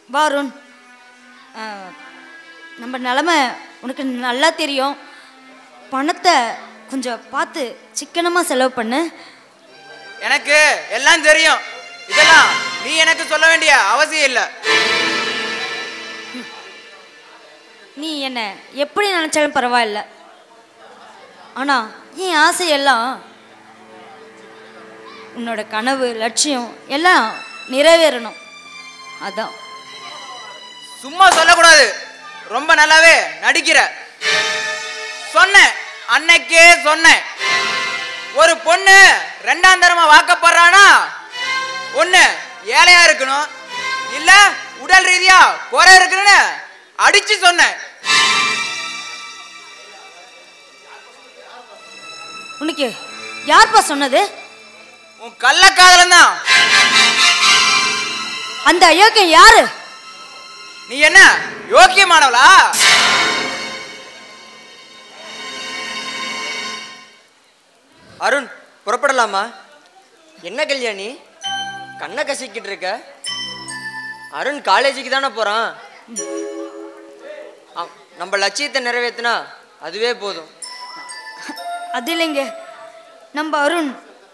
வா அருண் ஆ, நம்ம நிலமை உனக்கு நல்லா தெரியும் பணத்தை கொஞ்சம் பார்த்து சிக்கனமாக செலவு பண்ணு எனக்கு எல்லாம் தெரியும் இதெல்லாம் நீ எனக்கு சொல்ல வேண்டிய அவசியம் இல்லை நீ என்ன எப்படி நினச்சாலும் பரவாயில்ல ஆனால் என் ஆசையெல்லாம் உன்னோட கனவு லட்சியம் எல்லாம் நிறைவேறணும் அதான் சும்மா சொல்லக்கூடாது ரொம்ப நல்லாவே நடிக்கிற சொன்னேன் அன்னைக்கே சொன்னேன் ஒரு பொண்ணு ரெண்டாம் தரமா வாக்கப்படுறானா ஒண்ணு ஏழையா இருக்கணும் இல்ல உடல் ரீதியா குறை இருக்குன்னு அடிச்சு சொன்னேன் உனக்கு யார்ப்பா சொன்னது உன் கள்ளக்காதலன் தான் அந்த அயோக்கியம் யாரு நீ என்ன யோக்கியமானவளா அருண் புறப்படலாமா என்ன கல்யாணி கண்ணை கசிக்கிட்டு இருக்க அருண் காலேஜுக்கு தானே போறான் ஆ- நம்ம லட்சியத்தை நிறைவேற்றினா அதுவே போதும் அது இல்லைங்க நம்ம அருண்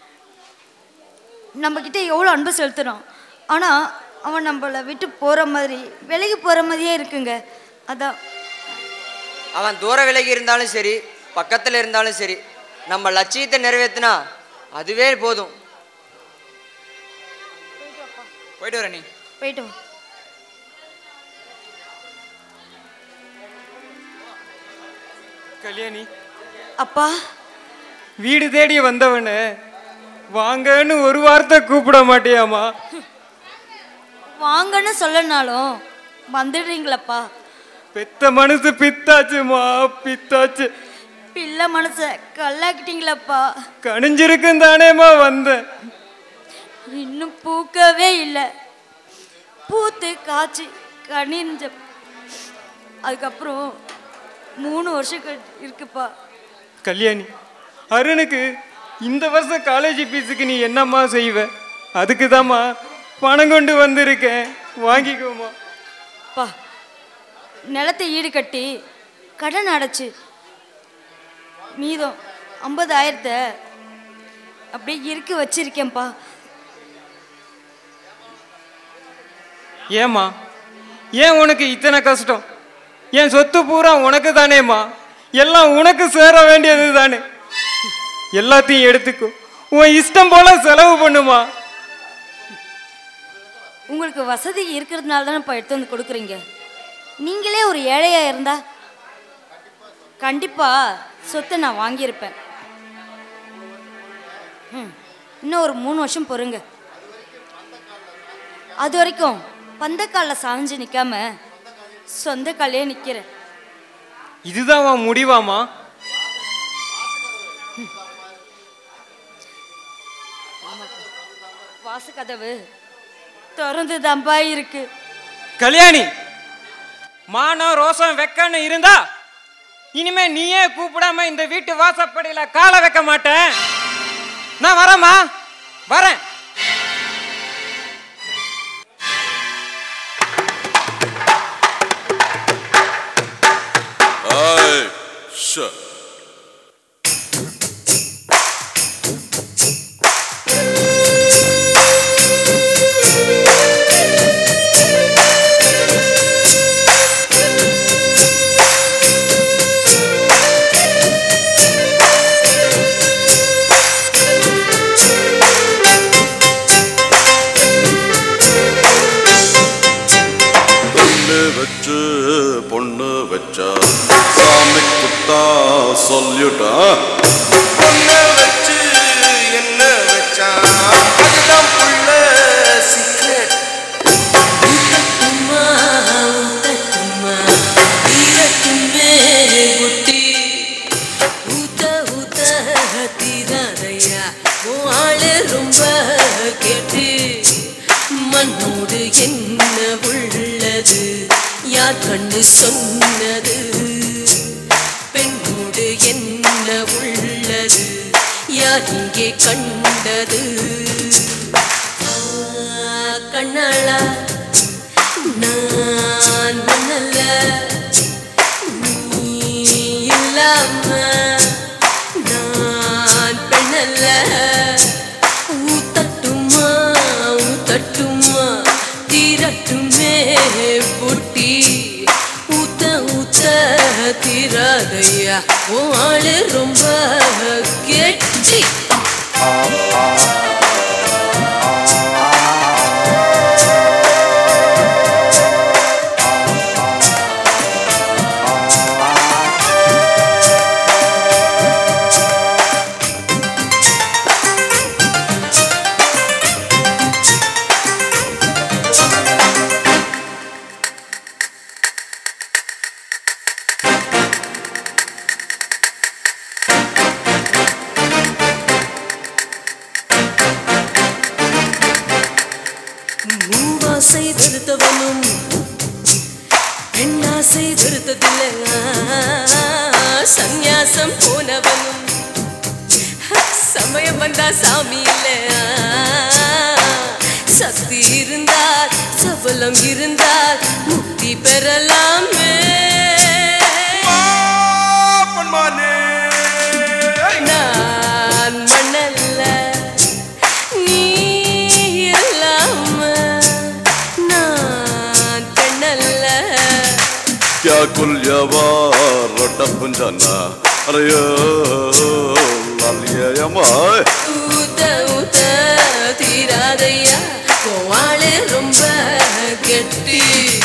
நம்ம கிட்ட எவ்வளோ அன்பு செலுத்துறோம் ஆனால் அவன் நம்மளை விட்டு போகிற மாதிரி விலகி போகிற மாதிரியே இருக்குங்க அதான் அவன் தூர விலகி இருந்தாலும் சரி பக்கத்தில் இருந்தாலும் சரி நம்ம லட்சியத்தை நிறைவேற்றினா அதுவே போதும் போயிட்டு வர நீ போயிட்டு வா கல்யாணி அப்பா வீடு தேடி வந்தவன வாங்கன்னு ஒரு வார்த்தை கூப்பிட மாட்டியாமா வாங்கன்னு சொல்லனாலும் வந்துடுறீங்களப்பா பெத்த மனசு பித்தாச்சுமா பித்தாச்சு பிள்ளை மனசை கல்லாக்கிட்டீங்களப்பா கணிஞ்சிருக்கும் தானேமா வந்தேன் இன்னும் பூக்கவே இல்லை பூத்து காய்ச்சி கனிஞ்ச அதுக்கப்புறம் மூணு வருஷம் கழி- இருக்குப்பா கல்யாணி அருணுக்கு இந்த வருஷம் காலேஜ் ஃபீஸுக்கு நீ என்னம்மா செய்வ அதுக்கு தாம்மா பணம் கொண்டு வந்திருக்கேன் வாங்கிக்கோமா பா நிலத்தை ஈடு கட்டி கடன் அடைச்சு மீதம் ஐம்பதாயிரத்தை அப்படியே இறுக்கி வச்சிருக்கேன்ப்பா ஏம்மா ஏன் உனக்கு இத்தனை கஷ்டம் என் சொத்து பூரா உனக்கு தானேம்மா எல்லாம் உனக்கு சேர வேண்டியது தானே எல்லாத்தையும் எடுத்துக்கோ உன் இஷ்டம் போல செலவு பண்ணுமா உங்களுக்கு வசதி இருக்கிறதுனால தானேப்பா எடுத்து வந்து கொடுக்குறீங்க நீங்களே ஒரு ஏழையா இருந்தா கண்டிப்பா சொத்தை நான் வாங்கியிருப்பேன் ம், இன்னும் ஒரு மூணு வருஷம் பொறுங்க அது வரைக்கும் பந்தக்காலில் சாஞ்சு நிற்காம சொந்த காலையே நிற்கிறேன் இதுதான் உன் முடிவாமா வாசக்கதவு திறந்து தம்பா இருக்கு கல்யாணி மானம் ரோசம் வெக்கன்னு இருந்தா இனிமே நீயே கூப்பிடாம இந்த வீட்டு வாசப்படியில காலை வைக்க மாட்டேன் நான் வரேம்மா வரேன் Hey, shut. பொண்ணு வச்சு பொண்ணு வச்சா சாமி குத்தா சொல்லிட்டா பொண்ண வச்சு என்ன வச்சா அதுதான் புள்ள சீக்ரெட் ஊத்தட்டுமா ஊத்தட்டுமா தீரட்டுமே குட்டி ஊத்த ஊத்த தீராதையா உன் ஆளு ரொம்ப கேட்டு மண்ணோடு என்ன உள்ளது யார் கண்ணு சொன்னது பெண்ணோடு என்ன உள்ளது யார் இங்கே கண்டது ஆ, கண்ணாளா நான் நீ இல்லாம நான் பெண்ணல்ல ஊத்தட்டுமா ஊத்தட்டுமா தீரட்டுமே புட்டி ஊத்த ஊத்த தீராதையா உன் ஆளு ரொம்ப கெட்டி மூவாசை வெறுத்தவனும் பெண்ணாசை வெறுத்ததில்லை சந்நியாசம் போனவனும் சமயம் வந்தா சாமி இல்ல சக்தி இருந்தால் சபலம் இருந்தால் முக்தி பெறலாமே பொன்மானே நான் மண்ணல்ல நீ இல்லாம நான் பெண்ணல்ல क्या कुल्यवा रोटपुन जाना अरे यो लालिया यमाय ஊத்த ஊத்த தீராதையா கோவாளு ரொம்ப கெட்டி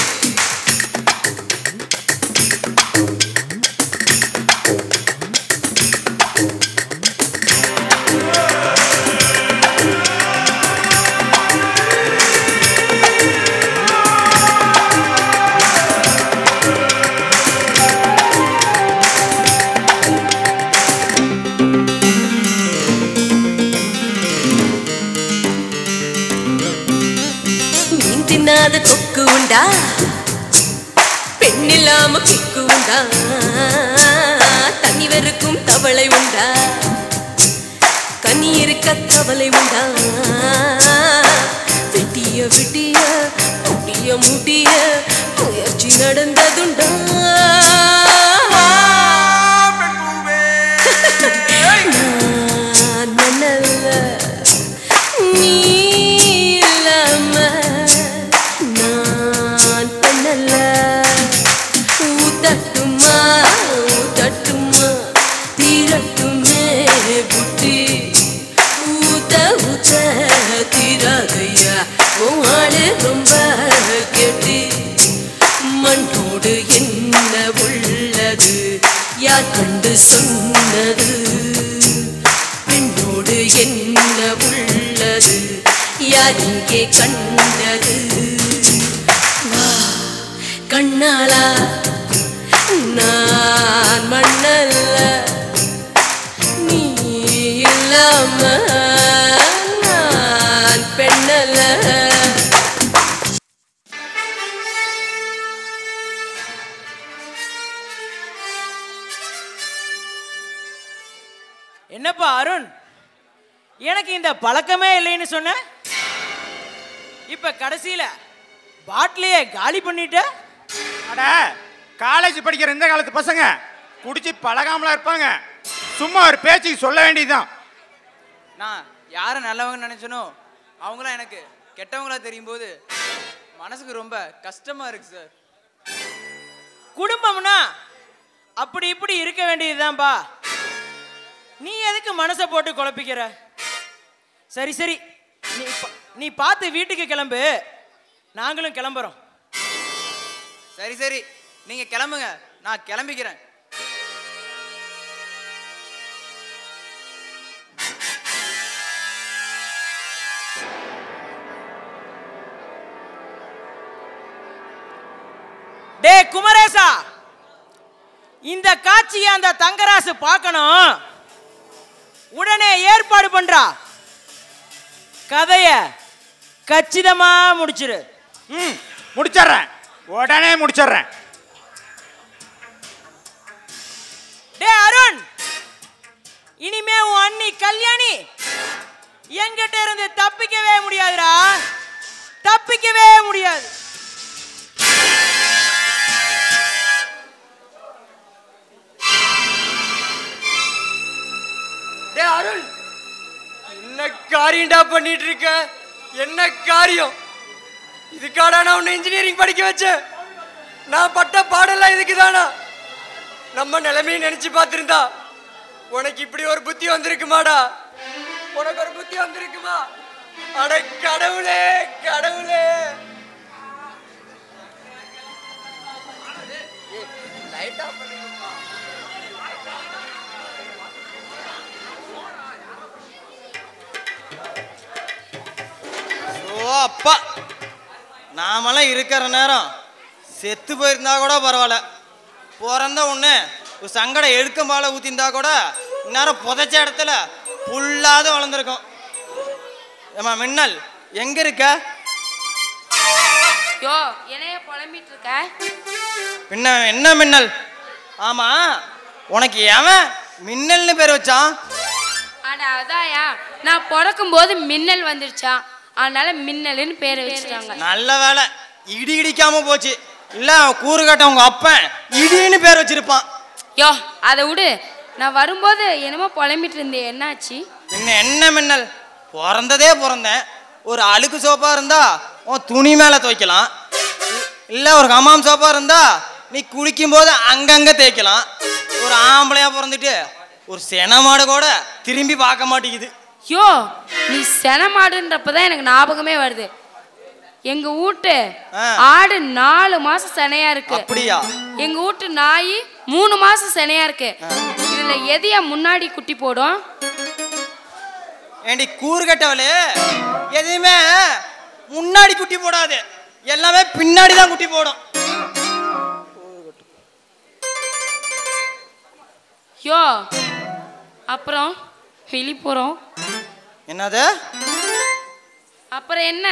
மீன் தின்னாத கொக்கு உண்டா பெண்ணில்லாம கிக்கு உண்டா தண்ணி வெறுக்கும் தவளை உண்டா கனி இருக்க தவளை உண்டா விட்டிய விட்டிய முடிய முடிய முயற்சி நடந்ததுண்டா நான் மணல்ல நீ இல்லாம நான் பண்ணல ஊத்தட்டுமா ஊத்தட்டுமா தீரட்டுமே புட்டி ஊத்த ஊத்த தீராதையா உன் ஆளு ரொம்ப கெட்டி மண்ணோடு என்ன உள்ளது யார் கண்டு சொன்னது பெண்ணோடு என்ன உள்ளது யார் இங்கே கண்டது வா கண்ணாளா நான் மண்ணல்ல நீ இல்லாம நான் பெண்ணல்ல என்னப்பா அருண் எனக்கு இந்த பழக்கமே இல்லைன்னு சொன்ன இப்ப கடைசியில பாட்டிலையே காலி பண்ணிட்ட அட காலேஜ் படிக்கிற இந்த காலத்து பசங்க குடிச்சு பழகாமலாம் இருப்பாங்க சும்மா ஒரு பேச்சுக்கு சொல்ல வேண்டியதுதான் நான் யாரை நல்லவங்க நினைச்சனோ அவங்களாம் எனக்கு கெட்டவங்களா தெரியும் போது மனசுக்கு ரொம்ப கஷ்டமா இருக்கு சார் குடும்பம்னா அப்படி இப்படி இருக்க வேண்டியதுதான்பா நீ எதுக்கு மனசை போட்டு குழப்பிக்கிற சரி சரி நீ பா- நீ பார்த்து வீட்டுக்கு கிளம்பு நாங்களும் கிளம்புறோம் சரி சரி நீங்க கிளம்புங்க நான் கிளம்பிக்கிறேன் டே குமரேசா இந்த காட்சியை அந்த தங்கராசு பார்க்கணும் உடனே ஏற்பாடு பண்றா கதைய கச்சிதமா முடிச்சிரு ம் முடிச்சிடுறேன் உடனே முடிச்சிடுறேன் டே அருண் இனிமே உன் அண்ணி கல்யாணி என்கிட்ட இருந்து தப்பிக்கவே முடியாதுடா தப்பிக்கவே முடியாது பண்ணிட்டு இருக்க என்ன காரியம் இதுக்காடா நான் உன்னை இன்ஜினியரிங் படிக்க வச்சேன் நான் பட்ட பாடெல்லாம் இதுக்கு தானா நம்ம நிலைமையை நினைச்சு பார்த்திருந்தா உனக்கு இப்படி ஒரு புத்தி வந்திருக்குமாடா உனக்கு ஒரு புத்தி வந்திருக்குமா அட கடவுளே கடவுளே லைட்டா ஓ அப்பா நாமெல்லாம் இருக்கிற நேரம் செத்து போயிருந்தா கூட பரவாயில்ல பிறந்த ஒன்று ஒரு சங்கடம் எழுக்க மாலை ஊற்றிருந்தா கூட இந்நேரம் புதைச்ச இடத்துல புல்லாத வளர்ந்துருக்கும் ஏமா மின்னல் எங்க இருக்க யோ என்னைய புலம்பிட்டு இருக்க பின்ன என்ன மின்னல் ஆமா உனக்கு எவன் மின்னல்னு பேர் வச்சான் அட அதாயா நான் பிறக்கும் போது மின்னல் வந்துருச்சா அதனால மின்னல்னு பேரை வச்சுட்டாங்க நல்ல வேலை இடி இடிக்காம போச்சு இல்ல கூறு கட்ட உங்க அப்பன் இடின்னு பேர் வச்சிருப்பான் யோ அதை விடு நான் வரும்போது என்னமோ புலம்பிட்டு இருந்தேன் என்னாச்சு பின்ன என்ன மின்னல் பிறந்ததே பிறந்தேன் ஒரு அழுக்கு சோப்பா இருந்தா உன் துணி மேல துவைக்கலாம் இல்ல ஒரு கமாம் சோப்பா இருந்தா நீ குளிக்கும் போது அங்கங்க தேய்க்கலாம் ஒரு ஆம்பளையா பிறந்துட்டு ஒரு செனமாடு கூட திரும்பி பார்க்க மாட்டேங்குது யோ நீ செனமாடுன்றப்பதான் எனக்கு ஞாபகமே வருது எங்க வீட்டு ஆ. ஆடு நாலு மாசம் செனையா இருக்கு அப்படியா எங்க வீட்டு நாய் மூணு மாசம் செனையா இருக்கு இதுல எதையா முன்னாடி குட்டி போடும் ஏண்டி கூறு கட்டவளே எதையுமே முன்னாடி குட்டி போடாது எல்லாமே பின்னாடி தான் குட்டி போடும் யோ அப்புறம் வெளி போறோம் என்னது அப்புறம் என்ன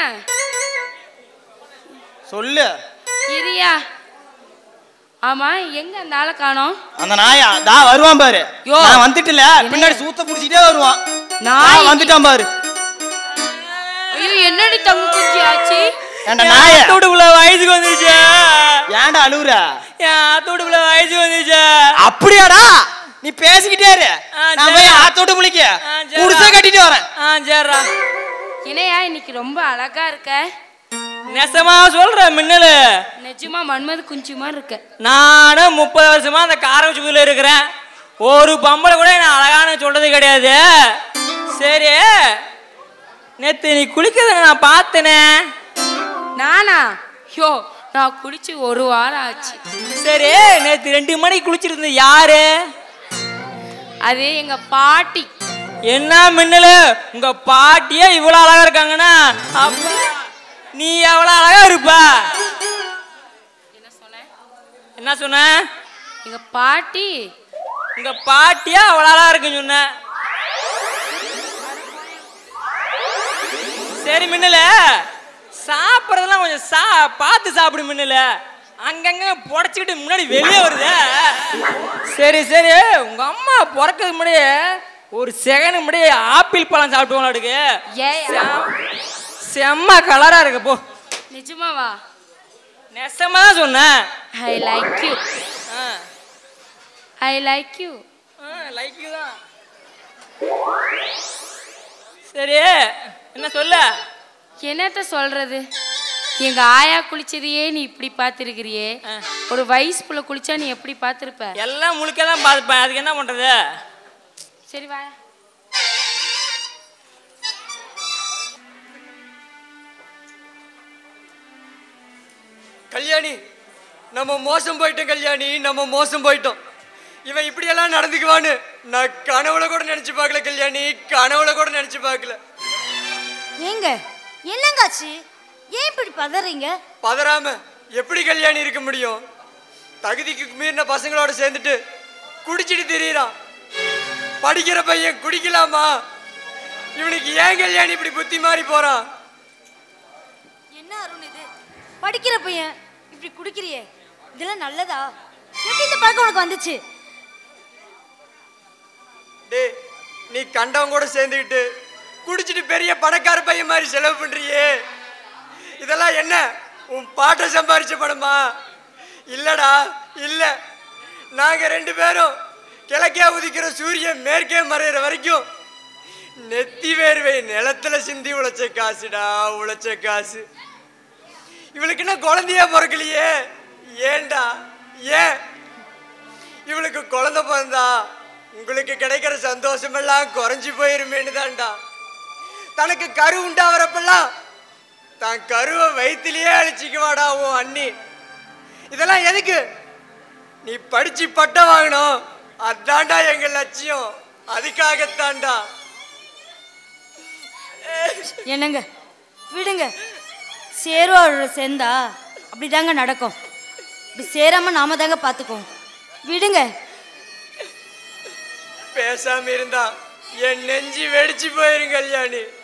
சொல்லு இரியா ஆமா எங்க அந்த ஆளை காணோம் அந்த நாயா தா வருவான் பாரு யோ. நான் வந்துட்டுல என்ன? பின்னாடி சூத்த புடிச்சிட்டே வருவான் நாய். நான் வந்துட்டான் பாரு ஐயோ என்னடி தங்கு குஞ்சி ஆச்சு ஏன்டா நாய ஆத்தோடுக்குள்ள வயசுக்கு வந்துருச்சு ஏன்டா அழுவுற என் ஆத்தோடுக்குள்ள வயசுக்கு வந்துருச்சு அப்படியாடா நீ பேசிக்கிட்டே இரு ஆ, நான் சரி. போய் ஆத்தோட்டு முழிக்க ஆ, சரிடா. குடிசை கட்டிட்டு வரேன் ஆ சரிடா இணையா இன்னைக்கு ரொம்ப அழகா இருக்க நெசமா சொல்ற மின்னலு நிஜமா மன்மது குஞ்சு மாதிரி இருக்க நானும் முப்பது வருஷமா அந்த காரக்குச்சிக்குள்ள இருக்கிறேன் ஒரு பொம்பளை கூட என்ன அழகான சொல்றது கிடையாது சரி நேத்து நீ குளிக்கிறத நான் பார்த்தனே நானா யோ நான் குளிச்சு ஒரு வாரம் ஆச்சு சரி நேத்து ரெண்டு மணிக்கு குளிச்சிருந்த யாரு அது எங்க பாட்டி என்ன மின்னலு உங்க பாட்டியே இவ்வளவு அழகா இருக்காங்கன்னா அப்பா நீ எவ்வளவு அழகா இருப்ப என்ன சொன்ன எங்க பாட்டி உங்க பாட்டியே அவ்வளவு அழகா இருக்குன்னு சொன்ன சரி மின்னல சாப்பிட்றதெல்லாம் கொஞ்சம் சா பார்த்து சாப்பிடு மின்னல அங்கங்க புடச்சிக்கிட்டு முன்னாடி வெளியே வருதே சரி சரி உங்க அம்மா பிறக்கிறதுக்கு முன்னாடியே ஒரு செகண்ட் முன்னாடியே ஆப்பிள் பழம் சாப்பிட்டுவாங்க ஏயா செம்ம கலரா இருக்கு போ நிஜமாவா நெசமா தான் சொன்னேன் I like you ah I like you like you தான் சரி என்ன சொல்ல என்னத்த சொல்றது எங்க ஆயா குளிச்சதையே நீ இப்படி பார்த்துருக்கிறியே ஒரு வயசு புள்ள குளிச்சா நீ எப்படி பார்த்துருப்ப எல்லாம் முழுக்க தான் பார்த்துப்பேன் அதுக்கு என்ன பண்றது சரி வா கல்யாணி நம்ம மோசம் போயிட்டோம் கல்யாணி நம்ம மோசம் போயிட்டோம் இவன் இப்படியெல்லாம் நடந்துக்குவான்னு நான் கனவுல கூட நினைச்சு பார்க்கல கல்யாணி கனவுல கூட நினைச்சு பார்க்கல ஏங்க என்னங்காச்சு ஏன் இப்படி பதறீங்க பதறாம எப்படி கல்யாணி இருக்க முடியும் தகுதிக்கு மீறின பசங்களோட சேர்ந்துட்டு குடிச்சிட்டு திரியறான் படிக்கிற பையன் குடிக்கலாமா இவனுக்கு ஏன் கல்யாணி இப்படி புத்தி மாறி போறான் என்ன அருண் இது படிக்கிற பையன் இப்படி குடிக்கிறியே இதெல்லாம் நல்லதா எப்படி இந்த பழக்கம் உனக்கு வந்துச்சு டேய் நீ கண்டவங்க கூட சேர்ந்துக்கிட்டு குடிச்சிட்டு பெரிய பணக்கார பையன் மாதிரி செலவு பண்றியே இதெல்லாம் என்ன உன் பாட்டை சம்பாரிச்ச பணமா இல்லடா இல்ல நாங்க ரெண்டு பேரும் கிழக்கே உதிக்கிற சூரியன் மேற்கே மறையிற வரைக்கும் நெத்தி வேர்வை நிலத்துல சிந்தி உழைச்ச காசுடா உழைச்ச காசு இவளுக்கு என்ன குழந்தையா பிறக்கலையே ஏன்டா ஏன் இவளுக்கு குழந்தை பிறந்தா உங்களுக்கு கிடைக்கிற சந்தோஷம் எல்லாம் குறைஞ்சு போயிருமேன்னு தான்டா தனக்கு கரு உண்டாகிறப்பெல்லாம் தான் கருவை வயிற்றிலேயே அழிச்சிக்குவாடா உன் அண்ணி இதெல்லாம் எதுக்கு நீ படிச்சு பட்டம் வாங்கணும் அதான்டா எங்க லட்சியம் அதுக்காகத்தான்டா என்னங்க விடுங்க சேருவாரோட சேர்ந்தா அப்படிதாங்க நடக்கும் இப்படி சேராம நாம தாங்க பார்த்துக்குவோம் விடுங்க பேசாம இருந்தா என் நெஞ்சு வெடிச்சு போயிரும் கல்யாணி